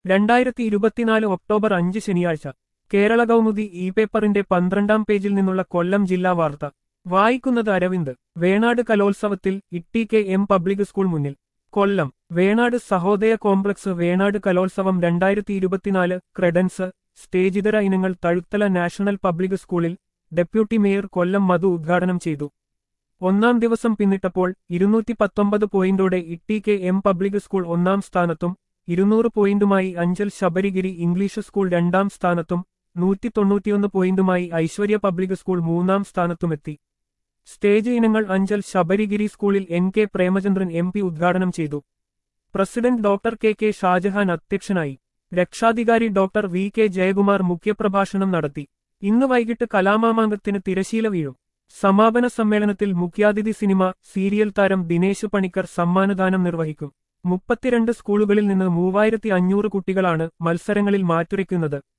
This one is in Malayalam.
രണ്ടായിരത്തി ഇരുപത്തിനാല് ഒക്ടോബർ അഞ്ച് ശനിയാഴ്ച കേരള കൗമുദി ഇ പേപ്പറിന്റെ പന്ത്രണ്ടാം പേജിൽ നിന്നുള്ള കൊല്ലം ജില്ലാ വാർത്ത വായിക്കുന്നത് അരവിന്ദ് വേണാട് കലോത്സവത്തിൽ Itti K M public school മുന്നിൽ കൊല്ലം വേണാട് സഹോദയ കോംപ്ലക്സ് വേണാട് കലോത്സവം രണ്ടായിരത്തി ഇരുപത്തിനാല് ക്രെഡൻസ് സ്റ്റേജിതര ഇനങ്ങൾ തഴുത്തല നാഷണൽ പബ്ലിക് സ്കൂളിൽ ഡെപ്യൂട്ടി മേയർ കൊല്ലം മധു ഉദ്ഘാടനം ചെയ്തു ഒന്നാം ദിവസം പിന്നിട്ടപ്പോൾ ഇരുന്നൂറ്റി പത്തൊമ്പത് പോയിന്റോടെ Itti K M public school ഒന്നാം സ്ഥാനത്തും ഇരുന്നൂറ് പോയിന്റുമായി അഞ്ചൽ ശബരിഗിരി ഇംഗ്ലീഷ് സ്കൂൾ രണ്ടാം സ്ഥാനത്തും നൂറ്റി തൊണ്ണൂറ്റിയൊന്ന് പോയിന്റുമായി ഐശ്വര്യ പബ്ലിക് സ്കൂൾ മൂന്നാം സ്ഥാനത്തുമെത്തി സ്റ്റേജ് ഇനങ്ങൾ അഞ്ചൽ ശബരിഗിരി സ്കൂളിൽ N K Premachandran M P ഉദ്ഘാടനം ചെയ്തു president doctor K K Shajahan അധ്യക്ഷനായി രക്ഷാധികാരി ഡോക്ടർ വി കെ ജയകുമാർ മുഖ്യപ്രഭാഷണം നടത്തി ഇന്ന് വൈകിട്ട് കലാമാമാങ്കത്തിന് തിരശീല വീഴും സമാപന സമ്മേളനത്തിൽ മുഖ്യാതിഥി സിനിമ സീരിയൽ താരം ദിനേശ് പണിക്കർ സമ്മാനദാനം നിർവഹിക്കും മുപ്പത്തിരണ്ട് സ്കൂളുകളിൽ നിന്ന് മൂവായിരത്തി അഞ്ഞൂറ് കുട്ടികളാണ് മത്സരങ്ങളിൽ മാറ്റുരയ്ക്കുന്നത്